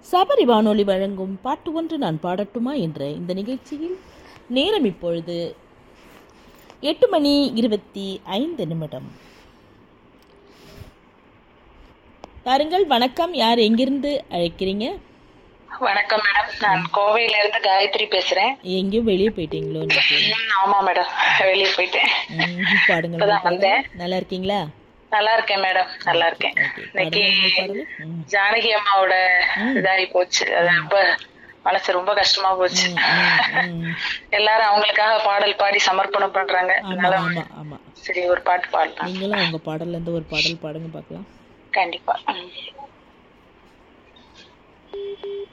சபரி வானொலி வழங்கும் பாட்டு ஒன்று நான் பாடட்டுமா என்ற இந்த நிகழ்ச்சியில் நேரம் இப்பொழுது எட்டு மணி இருபத்தி ஐந்து நிமிடம் பாருங்கள் வணக்கம் யார் எங்கிருந்து அழைக்கிறீங்க வணக்கம் மேடம் நான் கோவையில இருந்து காயத்ரி பேசுறேன் எங்கேயோ வெளியே போயிட்டீங்களோ இன்னைக்கு ம், ஆமா மேடம் வெளியே போயிட்டேன் ம், பாடுங்கள் இப்பதான் பாடுங்கள். வந்தேன். நல்லா இருக்கீங்களா நல்லா இருக்கேன் மேடம் நல்லா இருக்கேன் ஓகே, இன்னைக்கு பாடுங்கள், பாடுங்கள். ம், ஜானகி அம்மாவோட இதாகி போச்சு அது ரொம்ப மனசு ரொம்ப கஷ்டமா போச்சு ம், ம். எல்லாரும் அவங்களுக்காக பாடல் பாடி சமர்ப்பணம் பண்றாங்க ஆமா அதனால ஆமா ஆமா சரி ஒரு பாட்டு பாடலாம் நீங்களும் அவங்க பாடல்ல இருந்து ஒரு பாடல் பாடுங்க பார்க்கலாம் கண்டிப்பா ம்.